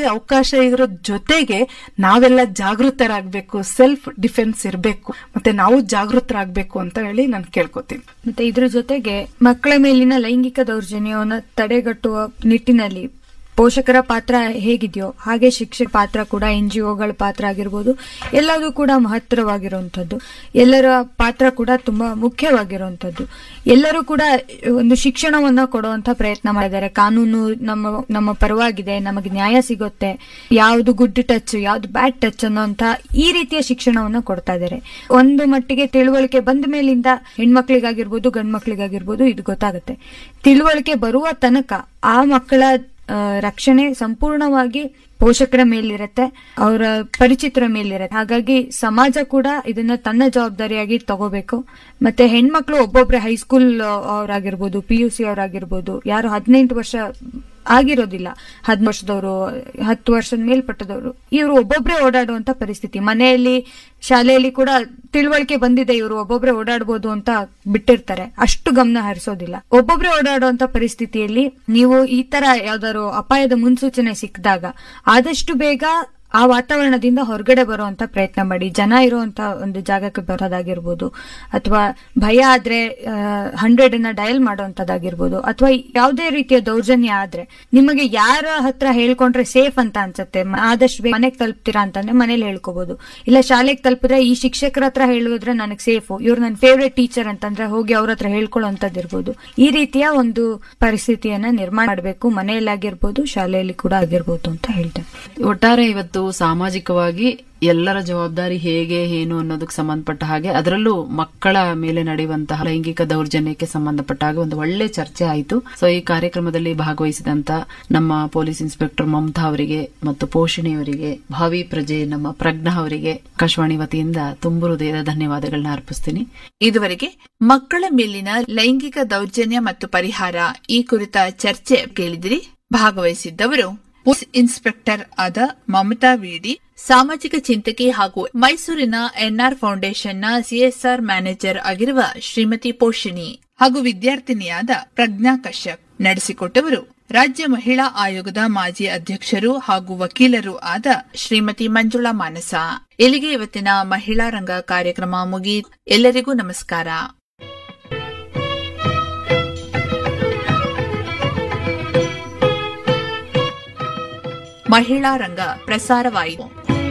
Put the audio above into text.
ಅವಕಾಶ ಇರೋ ಜೊತೆಗೆ ನಾವೆಲ್ಲ ಜಾಗೃತರಾಗಬೇಕು ಸೆಲ್ಫ್ ಡಿಫೆನ್ಸ್ ಇರಬೇಕು ಮತ್ತೆ ನಾವು ಜಾಗೃತರಾಗಬೇಕು ಅಂತ ಹೇಳಿ ನಾನು ಕೇಳ್ಕೊತೀನಿ ಮತ್ತೆ ಇದ್ರ ಜೊತೆಗೆ ಮಕ್ಕಳ ಮೇಲಿನ ಲೈಂಗಿಕ ದೌರ್ಜನ್ಯವನ್ನು ತಡೆಗಟ್ಟುವ ನಿಟ್ಟಿನಲ್ಲಿ ಪೋಷಕರ ಪಾತ್ರ ಹೇಗಿದೆಯೋ ಹಾಗೆ ಶಿಕ್ಷಕ ಪಾತ್ರ ಕೂಡ ಎನ್ ಜಿ ಒಗಳ ಪಾತ್ರ ಆಗಿರ್ಬೋದು ಎಲ್ಲದೂ ಕೂಡ ಮಹತ್ತರವಾಗಿರುವಂಥದ್ದು ಎಲ್ಲರ ಪಾತ್ರ ಕೂಡ ತುಂಬಾ ಮುಖ್ಯವಾಗಿರುವಂಥದ್ದು ಎಲ್ಲರೂ ಕೂಡ ಒಂದು ಶಿಕ್ಷಣವನ್ನ ಕೊಡುವಂತ ಪ್ರಯತ್ನ ಮಾಡಿದ್ದಾರೆ ಕಾನೂನು ನಮ್ಮ ನಮ್ಮ ಪರವಾಗಿದೆ ನಮಗೆ ನ್ಯಾಯ ಸಿಗುತ್ತೆ ಯಾವುದು ಗುಡ್ ಟಚ್ ಯಾವ್ದು ಬ್ಯಾಡ್ ಟಚ್ ಅನ್ನೋಂತ ಈ ರೀತಿಯ ಶಿಕ್ಷಣವನ್ನ ಕೊಡ್ತಾ ಇದ್ದಾರೆ ಒಂದು ಮಟ್ಟಿಗೆ ತಿಳುವಳಿಕೆ ಬಂದ ಮೇಲಿಂದ ಹೆಣ್ಮಕ್ಳಿಗಾಗಿರ್ಬೋದು ಗಂಡ್ ಮಕ್ಳಿಗಾಗಿರ್ಬೋದು ಇದು ಗೊತ್ತಾಗುತ್ತೆ ತಿಳುವಳಿಕೆ ಬರುವ ತನಕ ಆ ಮಕ್ಕಳ ಆ, ರಕ್ಷಣೆ ಸಂಪೂರ್ಣವಾಗಿ ಪೋಷಕರ ಮೇಲಿರತ್ತೆ ಅವರ ಪರಿಚಿತರ ಮೇಲಿರತ್ತೆ ಹಾಗಾಗಿ ಸಮಾಜ ಕೂಡ ಇದನ್ನ ತನ್ನ ಜವಾಬ್ದಾರಿಯಾಗಿ ತಗೋಬೇಕು ಮತ್ತೆ ಹೆಣ್ಮಕ್ಳು ಒಬ್ಬೊಬ್ರೆ ಹೈಸ್ಕೂಲ್ ಅವರಾಗಿರ್ಬೋದು ಪಿ ಯು ಸಿ ಅವರಾಗಿರ್ಬೋದು ಯಾರು ಹದಿನೆಂಟು ವರ್ಷ ಆಗಿರೋದಿಲ್ಲ ಹದ್ ವರ್ಷದವರು ಹತ್ತು ವರ್ಷದ ಮೇಲ್ಪಟ್ಟದವರು ಇವರು ಒಬ್ಬೊಬ್ರೆ ಓಡಾಡುವಂತ ಪರಿಸ್ಥಿತಿ ಮನೆಯಲ್ಲಿ ಶಾಲೆಯಲ್ಲಿ ಕೂಡ ತಿಳುವಳಿಕೆ ಬಂದಿದೆ ಇವರು ಒಬ್ಬೊಬ್ರೆ ಓಡಾಡ್ಬೋದು ಅಂತ ಬಿಟ್ಟಿರ್ತಾರೆ ಅಷ್ಟು ಗಮನ ಹರಿಸೋದಿಲ್ಲ ಒಬ್ಬೊಬ್ರೆ ಓಡಾಡುವಂತ ಪರಿಸ್ಥಿತಿಯಲ್ಲಿ ನೀವು ಈ ತರ ಯಾವ್ದಾದ್ರು ಅಪಾಯದ ಮುನ್ಸೂಚನೆ ಸಿಕ್ಕಿದಾಗ ಆದಷ್ಟು ಬೇಗ ಆ ವಾತಾವರಣದಿಂದ ಹೊರಗಡೆ ಬರುವಂತ ಪ್ರಯತ್ನ ಮಾಡಿ ಜನ ಇರುವಂತ ಒಂದು ಜಾಗಕ್ಕೆ ಬರೋದಾಗಿರ್ಬೋದು ಅಥವಾ ಭಯ ಆದ್ರೆ ಹಂಡ್ರೆಡ್ ಅನ್ನ ಡಯಲ್ ಮಾಡುವಂತದ್ದಾಗಿರ್ಬೋದು ಅಥವಾ ಯಾವುದೇ ರೀತಿಯ ದೌರ್ಜನ್ಯ ಆದ್ರೆ ನಿಮಗೆ ಯಾರ ಹತ್ರ ಹೇಳ್ಕೊಂಡ್ರೆ ಸೇಫ್ ಅಂತ ಅನ್ಸುತ್ತೆ ಮ- ಆದಷ್ಟು ಬೇಗ ಮನೆಗೆ ತಲುಪ್ತೀರಾ ಅಂತಂದ್ರೆ ಮನೇಲಿ ಹೇಳ್ಕೋಬಹುದು ಇಲ್ಲ ಶಾಲೆಗೆ ತಲುಪಿದ್ರೆ ಈ ಶಿಕ್ಷಕರ ಹತ್ರ ಹೇಳಿದ್ರೆ ನನಗೆ ಸೇಫು ಇವ್ರು ನನ್ನ ಫೇವ್ರೆಟ್ ಟೀಚರ್ ಅಂತಂದ್ರೆ ಹೋಗಿ ಅವ್ರ ಹತ್ರ ಹೇಳ್ಕೊಳ್ಳೋಂಥದ್ದಿರ್ಬೋದು ಈ ರೀತಿಯ ಒಂದು ಪರಿಸ್ಥಿತಿಯನ್ನ ನಿರ್ಮಾಣ ಮಾಡಬೇಕು ಮನೆಯಲ್ಲಾಗಿರ್ಬೋದು ಶಾಲೆಯಲ್ಲಿ ಕೂಡ ಆಗಿರ್ಬೋದು ಅಂತ ಹೇಳ್ತೇನೆ ಒಟ್ಟಾರೆ ಇವತ್ತು ಸಾಮಾಜಿಕವಾಗಿ ಎಲ್ಲರ ಜವಾಬ್ದಾರಿ ಹೇಗೆ ಏನು ಅನ್ನೋದಕ್ಕೆ ಸಂಬಂಧಪಟ್ಟ ಹಾಗೆ ಅದರಲ್ಲೂ ಮಕ್ಕಳ ಮೇಲೆ ನಡೆಯುವಂತಹ ಲೈಂಗಿಕ ದೌರ್ಜನ್ಯಕ್ಕೆ ಸಂಬಂಧಪಟ್ಟ ಹಾಗೆ ಒಂದು ಒಳ್ಳೆ ಚರ್ಚೆ ಆಯಿತು ಸೊ ಈ ಕಾರ್ಯಕ್ರಮದಲ್ಲಿ ಭಾಗವಹಿಸಿದಂತ ನಮ್ಮ ಪೊಲೀಸ್ ಇನ್ಸ್ಪೆಕ್ಟರ್ ಮಮತಾ ಅವರಿಗೆ ಮತ್ತು ಪೋಷಣಿಯವರಿಗೆ ಭಾವಿ ಪ್ರಜೆ ನಮ್ಮ ಪ್ರಜ್ಞಾ ಅವರಿಗೆ ಆಕಾಶವಾಣಿ ವತಿಯಿಂದ ತುಂಬು ಹೃದಯದ ಧನ್ಯವಾದಗಳನ್ನ ಅರ್ಪಿಸ್ತೀನಿ ಇದುವರೆಗೆ ಮಕ್ಕಳ ಮೇಲಿನ ಲೈಂಗಿಕ ದೌರ್ಜನ್ಯ ಮತ್ತು ಪರಿಹಾರ ಈ ಕುರಿತ ಚರ್ಚೆ ಕೇಳಿದಿರಿ ಭಾಗವಹಿಸಿದ್ದವರು ಪೊಲೀಸ್ ಇನ್ಸ್ಪೆಕ್ಟರ್ ಆದ ಮಮತಾ ವಿಡಿ ಸಾಮಾಜಿಕ ಚಿಂತಕಿ ಹಾಗೂ ಮೈಸೂರಿನ ಎನ್ಆರ್ ಫೌಂಡೇಶನ್ನ ಸಿಎಸ್ಆರ್ ಮ್ಯಾನೇಜರ್ ಆಗಿರುವ ಶ್ರೀಮತಿ ಪೋಷಿಣಿ ಹಾಗೂ ವಿದ್ಯಾರ್ಥಿನಿಯಾದ ಪ್ರಜ್ಞಾ ಕಶ್ಯಪ್ ನಡೆಸಿಕೊಟ್ಟವರು ರಾಜ್ಯ ಮಹಿಳಾ ಆಯೋಗದ ಮಾಜಿ ಅಧ್ಯಕ್ಷರು ಹಾಗೂ ವಕೀಲರು ಆದ ಶ್ರೀಮತಿ ಮಂಜುಳಾ ಮಾನಸ ಇಲ್ಲಿಗೆ ಇವತ್ತಿನ ಮಹಿಳಾ ರಂಗ ಕಾರ್ಯಕ್ರಮ ಮುಗಿ ಎಲ್ಲರಿಗೂ ನಮಸ್ಕಾರ ಮಹಿಳಾ ರಂಗ ಪ್ರಸಾರವಾಯಿತು